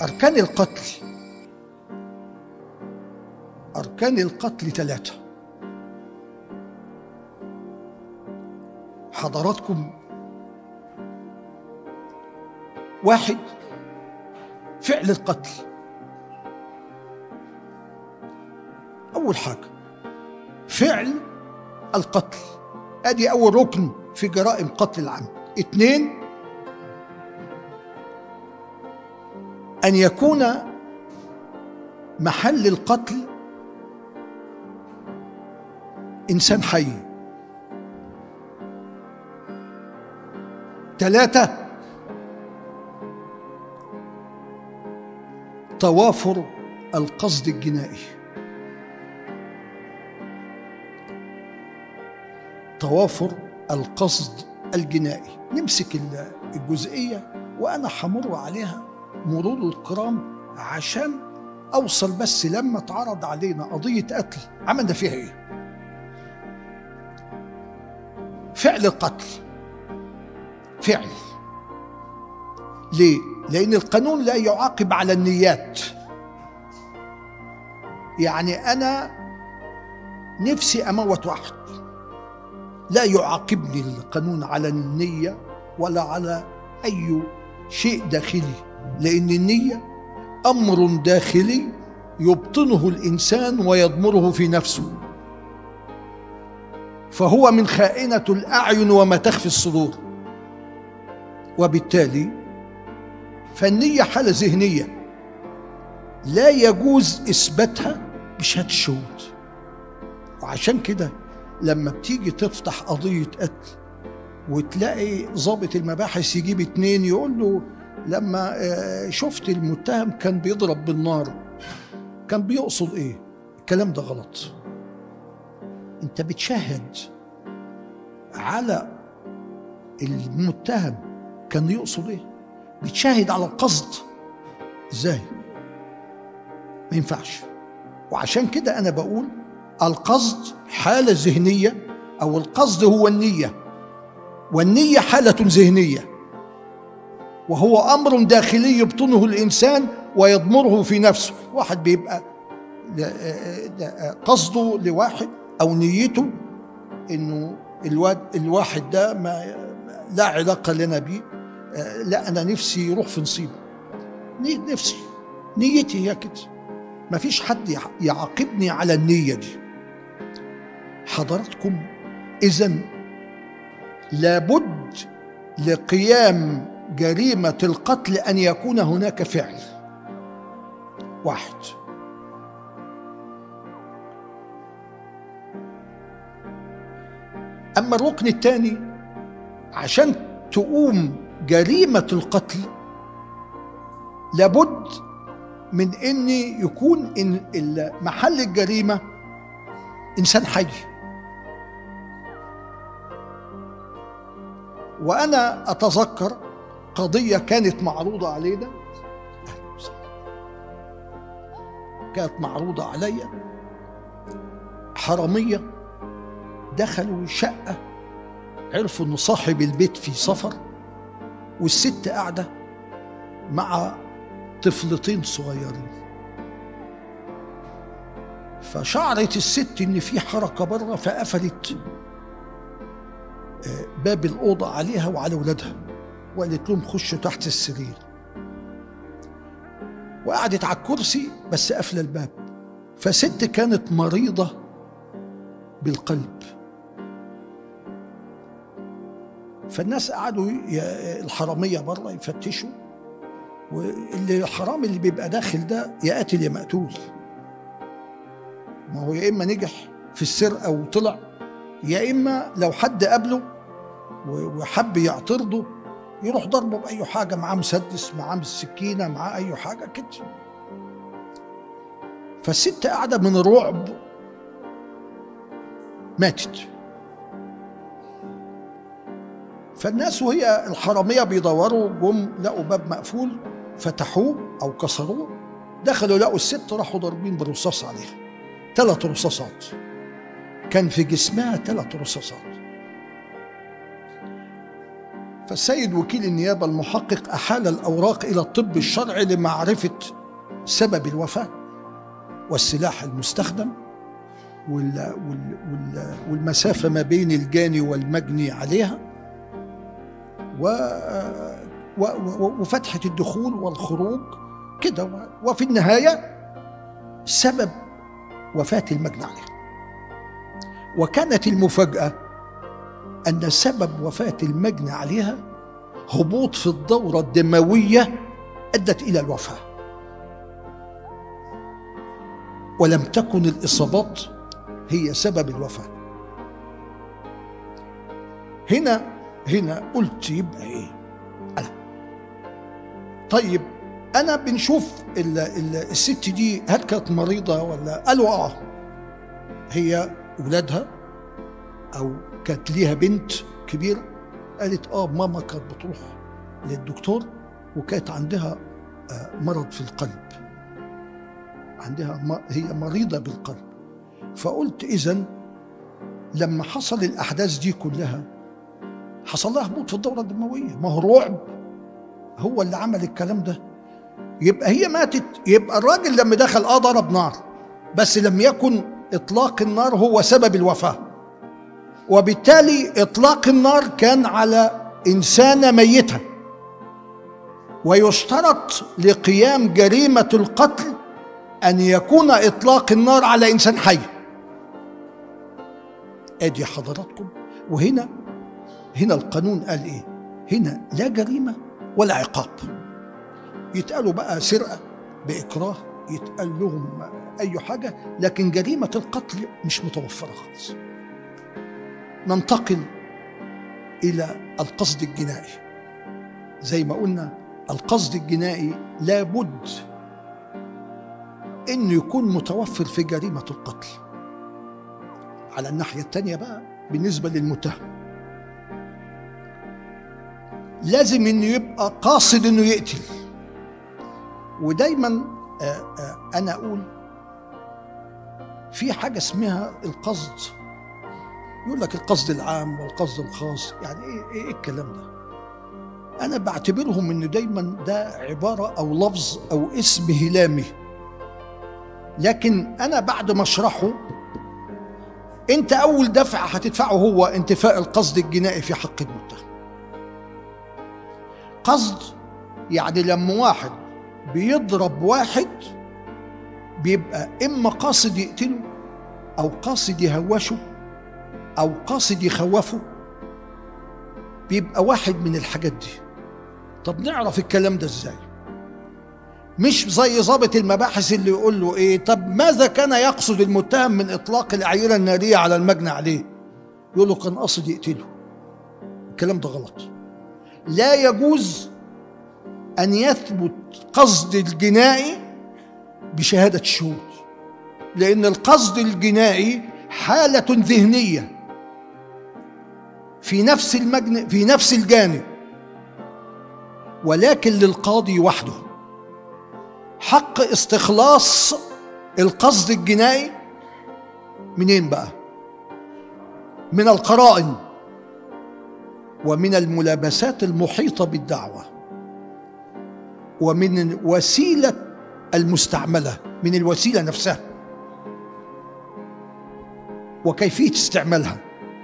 أركان القتل أركان القتل ثلاثة حضراتكم واحد فعل القتل أول حاجة فعل القتل أدي أول ركن في جرائم قتل العمد اثنين أن يكون محل القتل إنسان حي ثلاثة توافر القصد الجنائي توافر القصد الجنائي نمسك الجزئية وأنا حمر عليها مرور الكرام عشان أوصل بس لما اتعرض علينا قضية قتل عملنا فيها إيه فعل القتل فعل ليه؟ لأن القانون لا يعاقب على النيات يعني أنا نفسي أموت واحد لا يعاقبني القانون على النية ولا على أي شيء داخلي لأن النية أمر داخلي يبطنه الإنسان ويضمره في نفسه فهو من خائنة الأعين وما تخفي الصدور وبالتالي فالنية حالة ذهنية لا يجوز إثباتها بشهادة الشهود وعشان كده لما بتيجي تفتح قضية قتل وتلاقي ضابط المباحث يجيب اتنين يقول له لما شفت المتهم كان بيضرب بالنار كان بيقصد ايه الكلام ده غلط انت بتشهد على المتهم كان يقصد ايه بتشهد على القصد ازاي ما ينفعش وعشان كده انا بقول القصد حاله ذهنيه او القصد هو النيه والنيه حاله ذهنيه وهو امر داخلي يبطنه الانسان ويضمره في نفسه واحد بيبقى قصده لواحد او نيته انه الواد الواحد ده ما لا علاقه لنا بيه لا انا نفسي يروح في نصيبه نفسي نيتي هي كده ما فيش حد يعاقبني على النيه دي حضراتكم اذا لابد لقيام جريمه القتل ان يكون هناك فعل واحد اما الركن الثاني عشان تقوم جريمه القتل لابد من ان يكون إن محل الجريمه انسان حي وانا اتذكر قضيه كانت معروضه علينا كانت معروضه عليا حراميه دخلوا شقه عرفوا ان صاحب البيت في سفر والست قاعده مع طفلتين صغيرين فشعرت الست ان في حركه بره فقفلت باب الاوضه عليها وعلى ولادها وقالت لهم خشوا تحت السرير وقعدت على الكرسي بس قافله الباب فست كانت مريضه بالقلب فالناس قعدوا الحراميه بره يفتشوا واللي الحرام اللي بيبقى داخل ده يا قاتل يا مقتول ما هو يا اما نجح في السرقه وطلع يا اما لو حد قابله وحب يعترضه يروح ضربه باي حاجه معاه مسدس معاه السكينه معاه اي حاجه كده فالست قاعده من الرعب ماتت فالناس وهي الحراميه بيدوروا جم لقوا باب مقفول فتحوه او كسروه دخلوا لقوا الست راحوا ضاربين بالرصاص عليها ثلاث رصاصات كان في جسمها ثلاث رصاصات فالسيد وكيل النيابة المحقق أحال الأوراق إلى الطب الشرعي لمعرفة سبب الوفاة والسلاح المستخدم وال وال وال والمسافة ما بين الجاني والمجني عليها و وفتحة الدخول والخروج كده وفي النهاية سبب وفاة المجني عليها وكانت المفاجأة أن سبب وفاة المجني عليها هبوط في الدورة الدموية أدت إلى الوفاة ولم تكن الإصابات هي سبب الوفاة هنا هنا قلت يبقى إيه أنا طيب أنا بنشوف ال ال الست دي هل كانت مريضة ولا قالوا آه هي ولادها أو كانت ليها بنت كبيرة قالت اه ماما كانت بتروح للدكتور وكانت عندها مرض في القلب عندها هي مريضة بالقلب فقلت إذا لما حصل الأحداث دي كلها حصل لها هبوط في الدورة الدموية ما هو رعب هو اللي عمل الكلام ده يبقى هي ماتت يبقى الراجل لما دخل اه ضرب نار بس لم يكن إطلاق النار هو سبب الوفاة وبالتالي إطلاق النار كان على إنسانة ميتة ويشترط لقيام جريمة القتل أن يكون إطلاق النار على إنسان حي أدي حضراتكم وهنا هنا القانون قال إيه هنا لا جريمة ولا عقاب يتقالوا بقى سرقة بإكراه يتقال لهم أي حاجة لكن جريمة القتل مش متوفرة خالص ننتقل إلى القصد الجنائي زي ما قلنا القصد الجنائي لابد انه يكون متوفر في جريمه القتل على الناحيه الثانيه بقى بالنسبه للمتهم لازم انه يبقى قاصد انه يقتل ودايما آآ آآ انا اقول في حاجه اسمها القصد يقول لك القصد العام والقصد الخاص يعني ايه ايه الكلام ده انا بعتبرهم انه دايما ده عباره او لفظ او اسم هلامي لكن انا بعد ما اشرحه انت اول دفع هتدفعه هو انتفاء القصد الجنائي في حق المتهم قصد يعني لما واحد بيضرب واحد بيبقى اما قاصد يقتله او قاصد يهوشه او قاصد يخوفه بيبقى واحد من الحاجات دي طب نعرف الكلام ده ازاي مش زي ضابط المباحث اللي يقول له ايه طب ماذا كان يقصد المتهم من اطلاق الاعيره الناريه على المجني عليه يقول له كان قصد يقتله الكلام ده غلط لا يجوز ان يثبت قصد الجنائي بشهاده الشهود لان القصد الجنائي حاله ذهنيه في نفس المجن في نفس الجانب ولكن للقاضي وحده حق استخلاص القصد الجنائي منين بقى من القرائن ومن الملابسات المحيطه بالدعوه ومن وسيله المستعمله من الوسيله نفسها وكيفيه استعمالها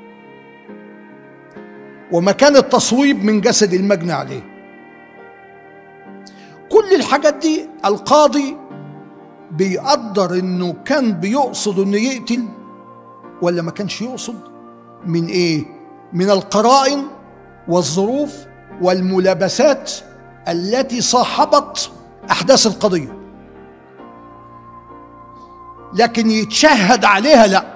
ومكان التصويب من جسد المجني عليه كل الحاجات دي القاضي بيقدر انه كان بيقصد انه يقتل ولا ما كانش يقصد من ايه من القرائن والظروف والملابسات التي صاحبت احداث القضيه لكن يتشهد عليها لا